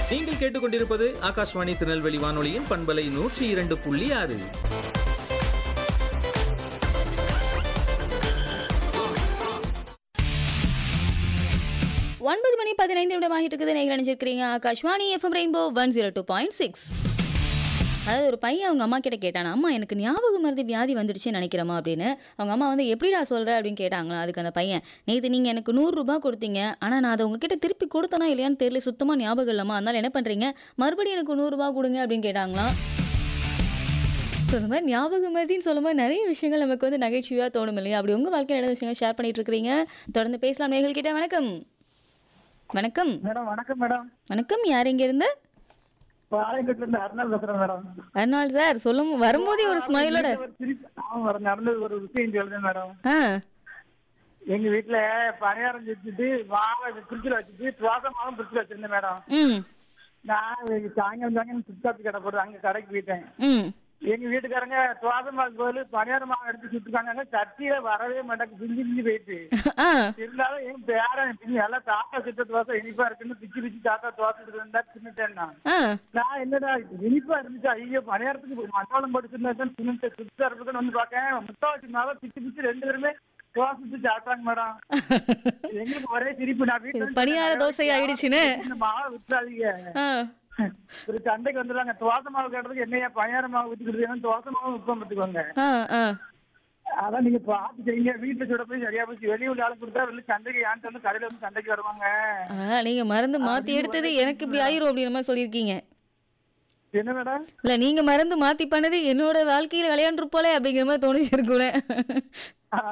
நீங்கள் கேட்டுக்கொண்டிருப்பது ஆகாஷ்வாணி திருநெல்வேலி வானொலியின் பண்பலை நூற்றி இரண்டு புள்ளி ஆறு ஒன்பது மணி பதினைந்து நிமிடமாகிட்டு இருக்குது நீங்கள் நினைச்சிருக்கிறீங்க Akashvani FM rainbow one zero two point six அதாவது ஒரு பையன் அவங்க அம்மா கிட்ட கேட்டானா அம்மா எனக்கு ஞாபக மருதி வியாதி வந்துடுச்சுன்னு நினைக்கிறேம்மா அப்படின்னு அவங்க அம்மா வந்து எப்படிடா சொல்கிற அப்படின்னு கேட்டாங்களா அதுக்கு அந்த பையன் நேற்று நீங்கள் எனக்கு நூறுரூபா கொடுத்தீங்க ஆனால் நான் அதை உங்ககிட்ட திருப்பி கொடுத்தனா இல்லையான்னு தெரியல சுத்தமாக ஞாபகம் இல்லைம்மா அதனால என்ன பண்ணுறீங்க மறுபடியும் எனக்கு நூறுரூபா கொடுங்க அப்படின்னு கேட்டாங்களாம் ஸோ இந்த மாதிரி ஞாபக மருதின்னு சொல்லும்போது நிறைய விஷயங்கள் நமக்கு வந்து நகைச்சுவையாக தோணும் இல்லையா அப்படி உங்கள் வாழ்க்கையில் நிறைய விஷயங்கள் ஷேர் பண்ணிட்டு இருக்கிறீங்க தொடர்ந்து பேசலாம் நேர்கள் கிட்ட வணக்கம் வணக்கம் மேடம் வணக்கம் மேடம் வணக்கம் யார் இங்க இருந்து பாளையங்கோட்டில இருந்து அருணாள் பேசுறேன் மேடம் அருணாள் சார் சொல்லும் வரும்போதே ஒரு ஸ்மைலோட ஒரு சிரிப்பு ஆமா மேடம் நடந்தது ஒரு விஷயம் சொல்லுங்க மேடம் ஆ எங்க வீட்டுல பணியாரம் செஞ்சுட்டு மாவை ஃப்ரிட்ஜில் வச்சுட்டு துவாச மாவும் ஃப்ரிட்ஜில் வச்சிருந்தேன் மேடம் ம் நான் சாயங்காலம் சாயங்காலம் சுத்தாப்பி கடை போட்டு அங்க கடைக்கு போயிட்டேன் ம் எங்க வீட்டுக்காரங்க துவாச மாவு கோயில் பணியார மாவு எடுத்து சுட்டுக்காங்க சட்டியில வரவே மாட்டாங்க பிஞ்சு பிஞ்சு போயிட்டு ஆ இருந்தாலும் என் பேரன் பிஞ்சு எல்லாம் தாத்தா சுட்ட துவாசை இனிப்பா இருக்குன்னு பிச்சு பிச்சு தாத்தா துவாசை இருந்தா தின்னுட்டேன் நான் ஆ நான் என்னடா இனிப்பா இருந்துச்சு ஐயோ பணியாரத்துக்கு மசாலம் படிச்சிருந்தா தின்னு சுத்தா இருக்குன்னு வந்து பார்க்கேன் முத்தாவட்டி மாவை பிச்சு பிச்சு ரெண்டு பேருமே தோசை சாப்பிட்டாங்க மேடம் எங்களுக்கு ஒரே சிரிப்பு நான் வீட்டுல இது பணியார தோசை ஆயிடுச்சுன்னு. இந்த மாவை விட்டுறாதீங்க ஆ ஒரு சண்டைக்கு வந்துடுறாங்க தோசை மாவு கேட்டதுக்கு என்னையா பணியார மாவு ஊற்றிக்கிட்டு தோசை மாவு விற்பம் பார்த்துக்கோங்க ஆ ஆ அதான் நீங்க பார்த்து செய்யுங்க வீட்டுல சுட போய் சரியா போச்சு வெளியே உள்ள ஆளு கொடுத்தா வெளியே சண்டைக்கு ஏன்ட்டு வந்து கடையில வந்து சண்டைக்கு வருவாங்க ஆ நீங்க மருந்து மாத்தி எடுத்தது எனக்கு இப்படி ஆயிரும் அப்படின்ற மாதிரி சொல்லியிருக்கீங்க என்ன மேடம் இல்ல நீங்க மருந்து மாத்தி பண்ணது என்னோட வாழ்க்கையில விளையாண்டு போல அப்படிங்கிற மாதிரி தோணிச்சிருக்கும்ல